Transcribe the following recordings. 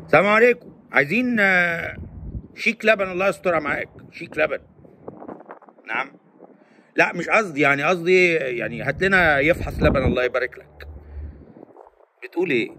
السلام عليكم عايزين آه، شيك لبن الله يسترها معاك شيك لبن نعم لا مش قصدي يعني قصدي يعني هات لنا يفحص لبن الله يبارك لك بتقول ايه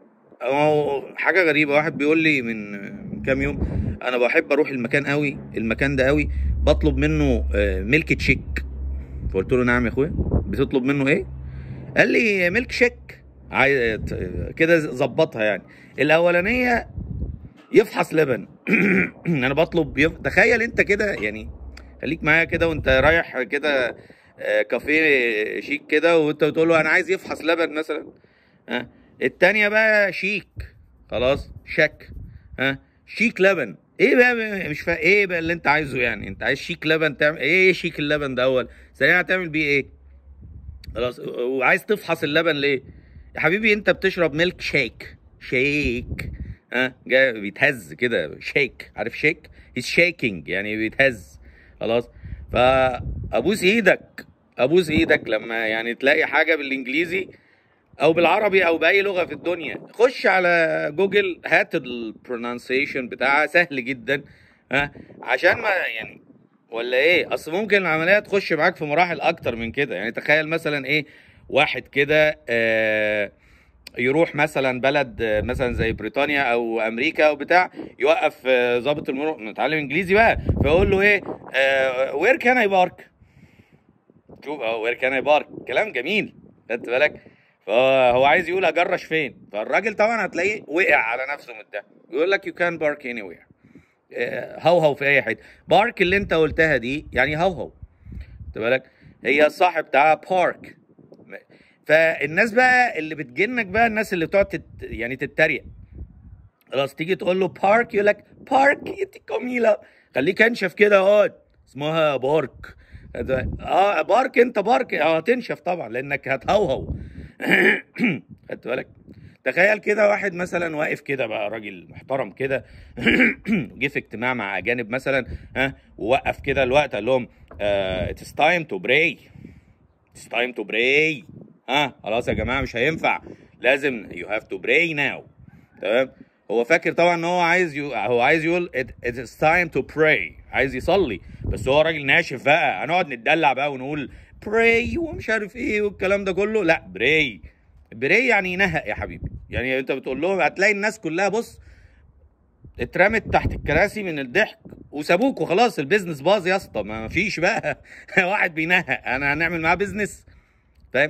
هو حاجه غريبه واحد بيقول لي من من كام يوم انا بحب اروح المكان قوي المكان ده قوي بطلب منه آه، ميلك تشيك فقلت له نعم يا اخويا بتطلب منه ايه قال لي ميلك شيك عايز كده ظبطها يعني الاولانيه يفحص لبن انا بطلب يف... تخيل انت كده يعني خليك معايا كده وانت رايح كده آه، كافيه شيك كده وانت بتقول له انا عايز يفحص لبن مثلا ها التانية بقى شيك خلاص شك ها شيك لبن ايه بقى مش فا... ايه بقى اللي انت عايزه يعني انت عايز شيك لبن تعمل ايه شيك اللبن ده اول ثانيا هتعمل بيه ايه خلاص وعايز تفحص اللبن ليه يا حبيبي انت بتشرب ميلك شيك شيك ها جاي بيتهز كده شيك عارف شيك هيز شيكينج يعني بيتهز خلاص فابوس ايدك ابوس ايدك لما يعني تلاقي حاجه بالانجليزي او بالعربي او باي لغه في الدنيا خش على جوجل هات البرونانسيشن بتاعها سهل جدا ها عشان ما يعني ولا ايه اصل ممكن العمليه تخش معاك في مراحل اكتر من كده يعني تخيل مثلا ايه واحد كده آه يروح مثلا بلد آه، مثلا زي بريطانيا او امريكا او بتاع يوقف آه، ضابط المرور نتعلم انجليزي بقى فيقول له ايه وير كان اي بارك شوف اهو وير كان اي بارك كلام جميل خدت بالك فهو عايز يقول اجرش فين فالراجل طبعا هتلاقيه وقع على نفسه من ده يقول لك يو كان بارك اني وير هوهو في اي حته بارك اللي انت قلتها دي يعني هوهو خدت بالك هي الصح بتاعها بارك فالناس بقى اللي بتجنك بقى الناس اللي بتقعد تت يعني تتريق خلاص تيجي تقول له بارك يقول لك بارك انت جميله خليك انشف كده اقعد اسمها بارك اه بارك انت بارك اه هتنشف طبعا لانك هتهوهو خدت بالك تخيل كده واحد مثلا واقف كده بقى راجل محترم كده جه في اجتماع مع اجانب مثلا ها ووقف كده الوقت قال لهم اتس تايم تو براي اتس تايم تو براي ها خلاص يا جماعه مش هينفع لازم يو هاف تو براي ناو تمام هو فاكر طبعا ان هو عايز يو... هو عايز يقول اتس تايم تو براي عايز يصلي بس هو راجل ناشف بقى هنقعد نتدلع بقى ونقول براي ومش عارف ايه والكلام ده كله لا براي براي يعني ينهق يا حبيبي يعني انت بتقول لهم هتلاقي الناس كلها بص اترمت تحت الكراسي من الضحك وسابوك وخلاص البيزنس باظ يا اسطى ما فيش بقى واحد بينهق انا هنعمل معاه بيزنس فاهم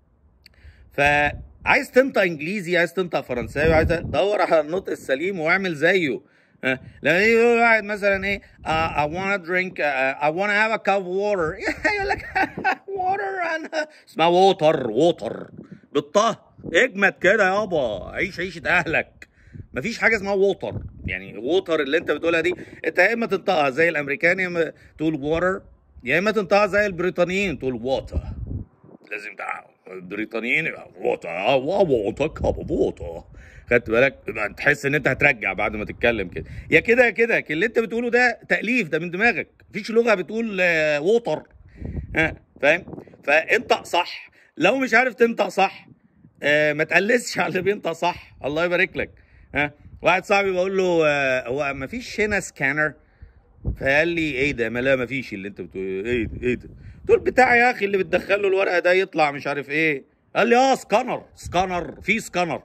فعايز تنطق انجليزي عايز تنطق فرنساوي عايز دور على النطق السليم واعمل زيه ها لما يجي يقول واحد مثلا ايه uh, I wanna drink uh, I wanna have a cup of water يقول لك water انا اسمها ووتر ووتر بالطه اجمد كده يابا عيش عيشة اهلك مفيش حاجه اسمها ووتر يعني ووتر اللي انت بتقولها دي انت يا اما تنطقها زي الامريكان يا اما تقول ووتر يا اما تنطقها زي البريطانيين تقول ووتر لازم تعال البريطانيين ووتر ووتر كاب اوف ووتر خدت بالك يبقى تحس ان انت هترجع بعد ما تتكلم كده يا كده يا كده اللي انت بتقوله ده تاليف ده من دماغك مفيش لغه بتقول آه، ووتر ها فاهم فانطق صح لو مش عارف تنطق صح آه، ما تقلسش على اللي بينطق صح الله يبارك لك ها واحد صاحبي بقول له آه، هو ما فيش هنا سكانر فقال لي ايه ده ما لا ما فيش اللي انت بتقول ايه ده ايه ده قلت له البتاع يا اخي اللي بتدخل له الورقه ده يطلع مش عارف ايه قال لي اه سكانر سكانر في سكانر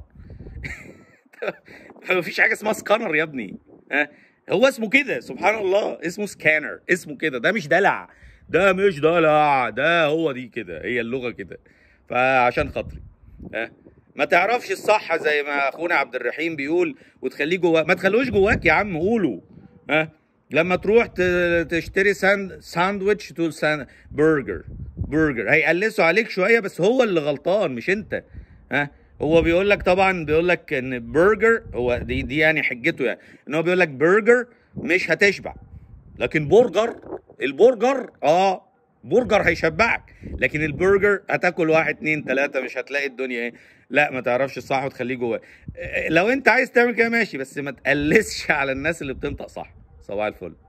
ما فيش حاجه اسمها سكانر يا ابني ها هو اسمه كده سبحان الله اسمه سكانر اسمه كده ده مش دلع ده مش دلع ده هو دي كده هي اللغه كده فعشان خاطري ها ما تعرفش الصح زي ما اخونا عبد الرحيم بيقول وتخليه جواك ما تخلوش جواك يا عم قوله ها لما تروح ت- تشتري ساند ساندويتش تقول ساند برجر برجر هيقلسوا عليك شويه بس هو اللي غلطان مش انت ها هو بيقول لك طبعا بيقول لك ان برجر هو دي دي يعني حجته يعني ان هو بيقول لك برجر مش هتشبع لكن برجر البرجر اه برجر هيشبعك لكن البرجر هتاكل واحد اتنين تلاته مش هتلاقي الدنيا ايه لا ما تعرفش الصح وتخليه جواك إيه، لو انت عايز تعمل كده ماشي بس ما تقلسش على الناس اللي بتنطق صح صباح الفل